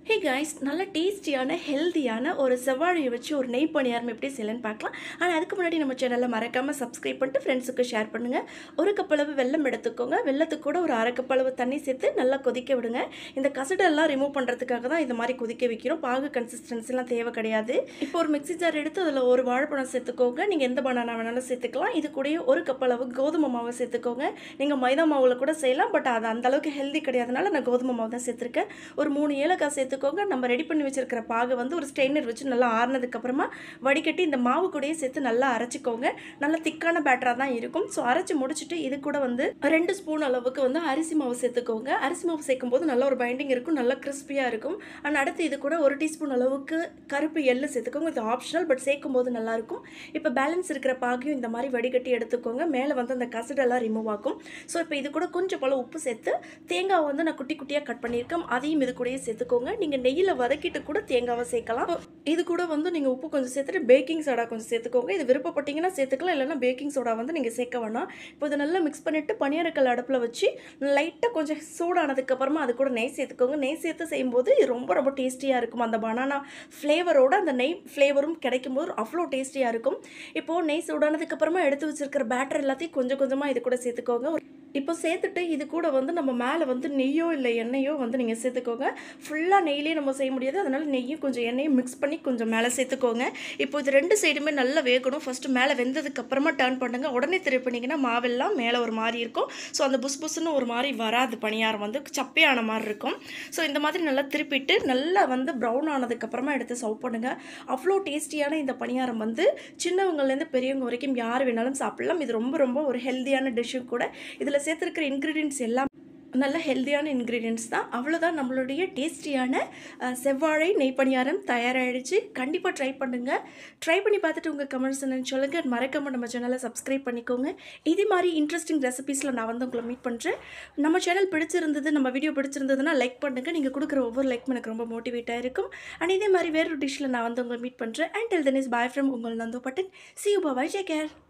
hey guys நல்ல டேஸ்டியான ஹெல்த்தியான ஒரு செவ்வாழையை வச்சு ஒரு நெய் பணியாரம் எப்படி செய்யலன்னு பார்க்கலாம் ஆனால் அதுக்கு முன்னாடி நம்ம சேனலில் மறக்காமல் சப்ஸ்கிரைப் பண்ணிட்டு ஃப்ரெண்ட்ஸுக்கு ஷேர் பண்ணுங்கள் ஒரு கப்பளவு வெல்லம் எடுத்துக்கோங்க வெள்ளத்துக்கு கூட ஒரு அரை கப்பளவு தண்ணி சேர்த்து நல்லா கொதிக்க விடுங்க இந்த கசடெல்லாம் ரிமூவ் பண்ணுறதுக்காக தான் இந்த மாதிரி கொதிக்க வைக்கிறோம் பாகு கன்சிஸ்டன்சிலாம் தேவை கிடையாது இப்போ ஒரு மிக்ஸி ஜார் எடுத்து அதில் ஒரு வாழைப்பழம் சேர்த்துக்கோங்க நீங்கள் எந்த பனானா வேணாலும் சேர்த்துக்கலாம் இது கூடயே ஒரு கப்பளவு கோதுமை மாவு சேர்த்துக்கோங்க நீங்கள் மைதா மாவில் கூட செய்யலாம் பட் அது அந்த அளவுக்கு ஹெல்தி கிடையாதுனால நான் கோதுமை மாவு தான் சேர்த்துருக்கேன் ஒரு மூணு ஏலக்காய் சேர்த்துக்கோங்க நம்ம ரெடி பண்ணி வச்சிருக்கிற பாகை வந்து ஒரு ஸ்ட்ரெயினர் வச்சு நல்லா ஆறுனதுக்கு அப்புறமா வடிகட்டி இந்த மாவு கூடயே சேர்த்து நல்லா அரைச்சிக்கோங்க நல்லா திக்கான பேட்டராக தான் இருக்கும் ஸோ அரைச்சி முடிச்சுட்டு இது கூட வந்து ரெண்டு ஸ்பூன் அளவுக்கு வந்து அரிசி மாவு சேர்த்துக்கோங்க அரிசி மாவு சேர்க்கும் போது நல்ல ஒரு பைண்டிங் இருக்கும் நல்லா கிறிஸ்பியாக இருக்கும் அண்ட் அடுத்து இது கூட ஒரு டீஸ்பூன் அளவுக்கு கருப்பு எள்ளு சேர்த்துக்கோங்க இது ஆப்ஷனல் பட் சேர்க்கும் போது நல்லாயிருக்கும் இப்போ பேலன்ஸ் இருக்கிற பாகையும் இந்த மாதிரி வடிகட்டி எடுத்துக்கோங்க மேலே வந்து அந்த கசடெல்லாம் ரிமூவ் ஆகும் ஸோ இப்போ இது கூட கொஞ்சம் போல் உப்பு சேர்த்து தேங்காய் வந்து நான் குட்டி குட்டியாக கட் பண்ணியிருக்கேன் அதையும் இது கூடயே சேர்த்துக்கோங்க நீங்கள் நெய்யில் வதக்கிட்டு கூட தேங்காவை சேர்க்கலாம் இது கூட வந்து நீங்கள் உப்பு கொஞ்சம் சேர்த்துட்டு பேக்கிங் சோடா கொஞ்சம் சேர்த்துக்கோங்க இது விருப்பப்பட்டீங்கன்னா சேர்த்துக்கலாம் இல்லைன்னா பேக்கிங் சோடா வந்து நீங்கள் சேர்க்க வேணாம் இப்போ இதை நல்லா மிக்ஸ் பண்ணிவிட்டு பனியாரக்கல் அடுப்பில் வச்சு லைட்டாக கொஞ்சம் சூடானதுக்கப்புறமா அது கூட நெய் சேர்த்துக்கோங்க நெய் சேர்த்து செய்யும்போது இது ரொம்ப ரொம்ப டேஸ்டியாக இருக்கும் அந்த பனானா ஃப்ளேவரோட அந்த நெய் ஃப்ளேவரும் கிடைக்கும் போது அவ்வளோ டேஸ்டியாக இருக்கும் இப்போது நெய் சூடானதுக்கப்புறமா எடுத்து வச்சிருக்கிற பேட்டர் எல்லாத்தையும் கொஞ்சம் கொஞ்சமாக இது கூட சேர்த்துக்கோங்க இப்போ சேர்த்துட்டு இது கூட வந்து நம்ம மேலே வந்து நெய்யோ இல்லை எண்ணெயோ வந்து நீங்கள் சேர்த்துக்கோங்க ஃபுல்லாக நெய்லேயே நம்ம செய்ய முடியாது அதனால் நெய்யும் கொஞ்சம் எண்ணெயும் மிக்ஸ் பண்ணி கொஞ்சம் மேலே சேர்த்துக்கோங்க இப்போ இது ரெண்டு சைடுமே நல்லா வேகணும் ஃபஸ்ட்டு மேலே வெந்ததுக்கு அப்புறமா டர்ன் பண்ணுங்கள் உடனே திருப்பினீங்கன்னா மாவெல்லாம் மேலே ஒரு மாதிரி இருக்கும் ஸோ அந்த புஸ் புஸ்ன்னு ஒரு மாதிரி வராது பணியாரம் வந்து சப்பையான மாதிரி இருக்கும் ஸோ இந்த மாதிரி நல்லா திருப்பிட்டு நல்லா வந்து ப்ரௌன் ஆனதுக்கப்புறமா எடுத்து சர்வ் பண்ணுங்கள் அவ்வளோ டேஸ்டியான இந்த பணியாரம் வந்து சின்னவங்கலேருந்து பெரியவங்க வரைக்கும் யார் வேணாலும் சாப்பிடலாம் இது ரொம்ப ரொம்ப ஒரு ஹெல்த்தியான டிஷ்ஷும் கூட இதில் சேர்த்துருக்கிற இன்க்ரீடியன்ஸ் எல்லாம் நல்ல ஹெல்த்தியான இன்க்ரீடியன்ஸ் தான் அவ்வளோதான் நம்மளுடைய டேஸ்டியான அஹ், செவ்வாழை நெய் பணியாரம் தயாராகிடுச்சு கண்டிப்பாக ட்ரை பண்ணுங்கள் ட்ரை பண்ணி பார்த்துட்டு உங்கள் கமெண்ட்ஸ் என்னன்னு சொல்லுங்கள் மறக்காம நம்ம சேனலை சப்ஸ்கிரைப் பண்ணிக்கோங்க இதே மாதிரி இன்ட்ரெஸ்டிங் ரெசிபீஸில் நான் வந்து உங்களை மீட் பண்ணுறேன் நம்ம சேனல் பிடிச்சிருந்தது நம்ம வீடியோ பிடிச்சிருந்ததுன்னா லைக் பண்ணுங்கள் நீங்கள் கொடுக்குற ஒவ்வொரு லைக்கும் எனக்கு ரொம்ப மோட்டிவேட்டாக இருக்கும் அண்ட் இதே மாதிரி வேறொரு டிஷ்ஷில் நான் வந்து உங்களை மீட் பண்ணுறேன் until then is bye from உங்கள் நந்தோ பட்டன் see you bye take care